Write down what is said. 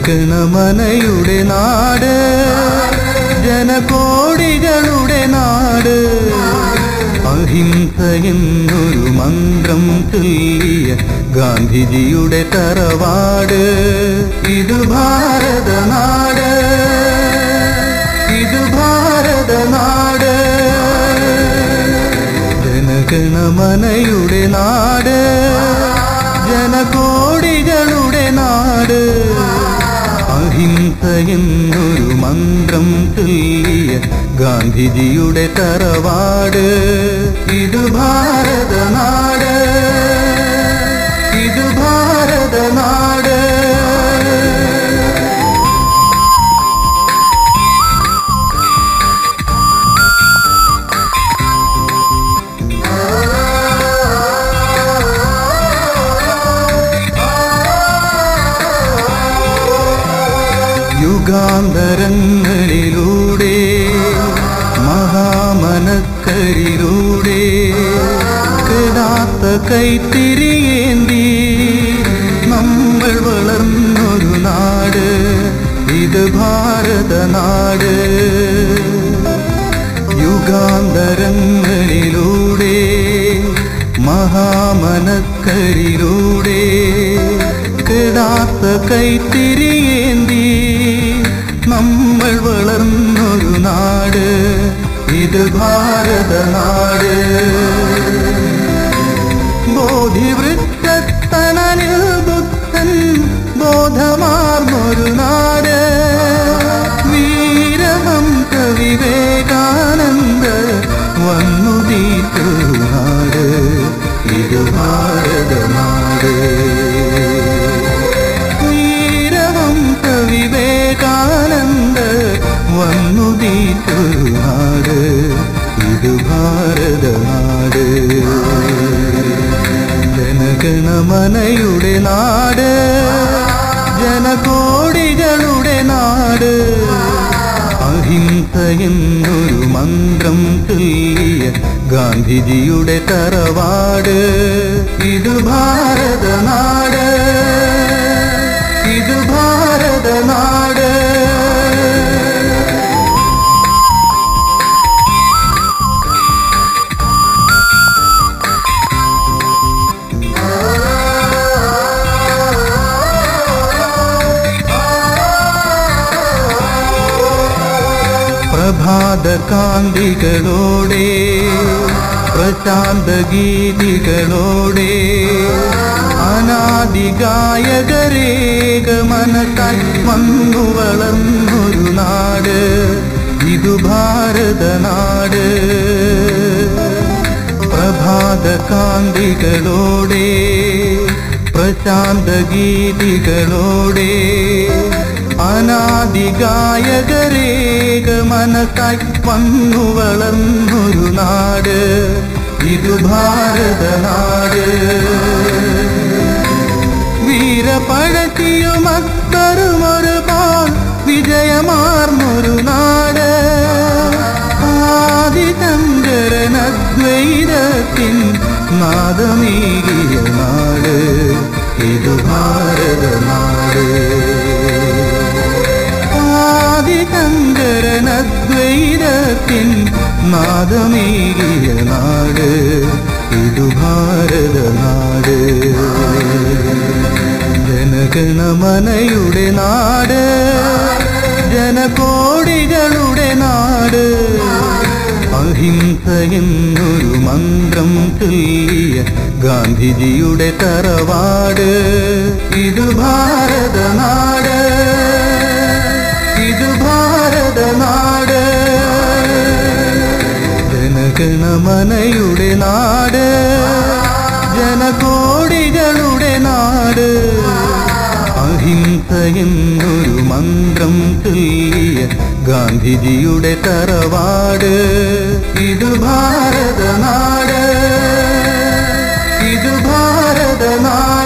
ജനഗണമനയുടെ നാട് ജനകോടികളുടെ നാട് അഹിംസ എന്നൊരു മന്ത്രം ചൊല്ലിയ ഗാന്ധിജിയുടെ തറവാട് ഇത് ഭാരതനാട് ഇത് ഭാരതനാട് ജനഗണമനയുടെ നാട് ജനകോടികളുടെ നാട് അഹിംസ എന്നൊരു മന്ത്രം ചൊല്ലിയ ഗാന്ധിജിയുടെ തറവാട് ഇത് ഭാരതനാട് ഇത് ഭാരതനാട് യുഗാന്തരങ്ങളിലൂടെ മഹാമനക്കരിലൂടെ കിടാത്ത കൈത്തിരിയേന്തി നമ്മൾ വളർന്നൊരു നാട് ഇത് ഭാരതനാട് യുഗാന്തരങ്ങളിലൂടെ മഹാമനക്കരിലൂടെ കിടാത്ത കൈത്തിരിയേന്തി നമ്മൾ വളർന്നൊരു നാട് ഇത് ഭാരതനാട് ബോധിവൃത്തണലിൽ ബുദ്ധൻ ബോധമാർന്നൊരു നാട് വീരഹംസ വിവേകാനന്ദ വന്നുതീറ്റൊരു നാട് ഇത് ഭാരതനാട് വീരഹംസ വിവേകാനന്ദ വന്നുതീറ്റൊരു നാട് ഇത് ഭാരതനാട് ജനഗണമനയുടെ നാട് ജനകോടികളുടെ നാട് അഹിംസ എന്നൊരു മന്ത്രം ചൊല്ലിയ ഗാന്ധിജിയുടെ തറവാട് ഇത് ഭാരതനാട് ഇത് ഭാരതനാട് പ്രഭാത കാന്തികളോടെ പ്രശാന്ത ഗീതികളോടെ അനാദി ഗായകരേക മനത്തായി വന്നു വളർന്നൊരു നാട് ഇതു ഭാരതനാട് പ്രഭാത കാന്തികളോടെ പ്രശാന്ത ഗീതികളോടെ അനാദി ഗായകരേക മനത്തായി വന്നു വളർന്നൊരു നാട് ഇത് ഭാരതനാട് വീരപഴത്തിയുമക്തരുമൊരു പാൽ വിജയമാർന്നൊരു നാട് ആദിശങ്കരനദ്വൈതത്തിൻ നാദമേകിയ നാട് ഇത് ഭാരതനാട് ആദിശങ്കരനദ്വൈതത്തിൻ നാദമേകിയ നാട് ഇത് ഭാരതനാട് ജനഗണമനയുടെ നാട് ജനകോടികളുടെ നാട് അഹിംസ എന്നൊരു മന്ത്രം ചൊല്ലിയ ഗാന്ധിജിയുടെ തറവാട് ഇത് ഭാരതനാട് ഇത് ഭാരതനാട് ജനഗണമനയുടെ നാട് ജനകോടികളുടെ നാട് അഹിംസ എന്നൊരു മന്ത്രം ചൊല്ലിയ ഗാന്ധിജിയുടെ തറവാട് ഇത് ഭാരതനാട് ഇത് ഭാരതനാട്